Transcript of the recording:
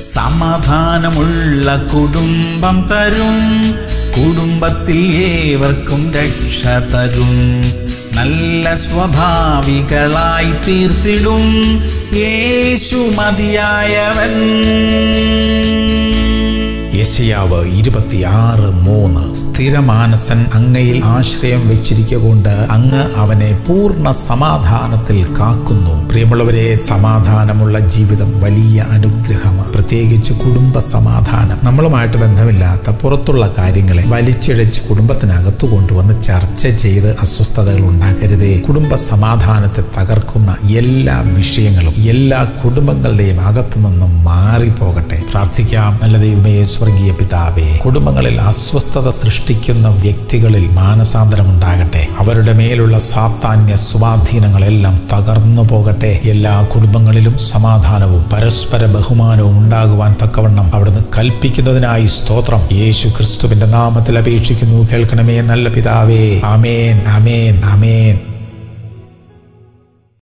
സമാധാനമുള്ള കുടുംബം തരും കുടുംബത്തിൽ ഏവർക്കും രക്ഷ തരും നല്ല സ്വഭാവികളായി തീർത്തിടും യേശു മതിയായവൻ യശയാവ് ഇരുപത്തിയാറ് മൂന്ന് സ്ഥിരമാനസൻ അങ്ങയിൽ ആശ്രയം വെച്ചിരിക്കൊണ്ട് അങ്ങ് അവനെ പൂർണ്ണ സമാധാനത്തിൽ കാക്കുന്നു പ്രിയമുള്ളവരെ സമാധാനമുള്ള ജീവിതം വലിയ അനുഗ്രഹമാണ് പ്രത്യേകിച്ച് കുടുംബ സമാധാനം നമ്മളുമായിട്ട് ബന്ധമില്ലാത്ത പുറത്തുള്ള കാര്യങ്ങളെ വലിച്ചിഴച്ച് കുടുംബത്തിനകത്തു കൊണ്ടുവന്ന് ചർച്ച ചെയ്ത് അസ്വസ്ഥതകൾ ഉണ്ടാക്കരുതേ കുടുംബ സമാധാനത്തെ തകർക്കുന്ന എല്ലാ വിഷയങ്ങളും എല്ലാ കുടുംബങ്ങളുടെയും അകത്തു നിന്നും മാറിപ്പോകട്ടെ പ്രാർത്ഥിക്കാം നല്ല ദൈവമേ സ്വർഗീയ പിതാവേ കുടുംബങ്ങളിൽ അസ്വസ്ഥത സൃഷ്ടിക്കുന്ന വ്യക്തികളിൽ മാനസാന്തരം ഉണ്ടാകട്ടെ അവരുടെ മേലുള്ള സാത്താന്യ സ്വാധീനങ്ങളെല്ലാം തകർന്നു പോകട്ടെ എല്ലാ കുടുംബങ്ങളിലും സമാധാനവും പരസ്പര ബഹുമാനവും ഉണ്ടാകുവാൻ തക്കവണ്ണം അവിടുന്ന് കൽപ്പിക്കുന്നതിനായി സ്തോത്രം യേശു ക്രിസ്തുവിന്റെ നാമത്തിൽ അപേക്ഷിക്കുന്നു കേൾക്കണമേ നല്ല പിതാവേ ആമേൻ ആമേൻ ആമേൻ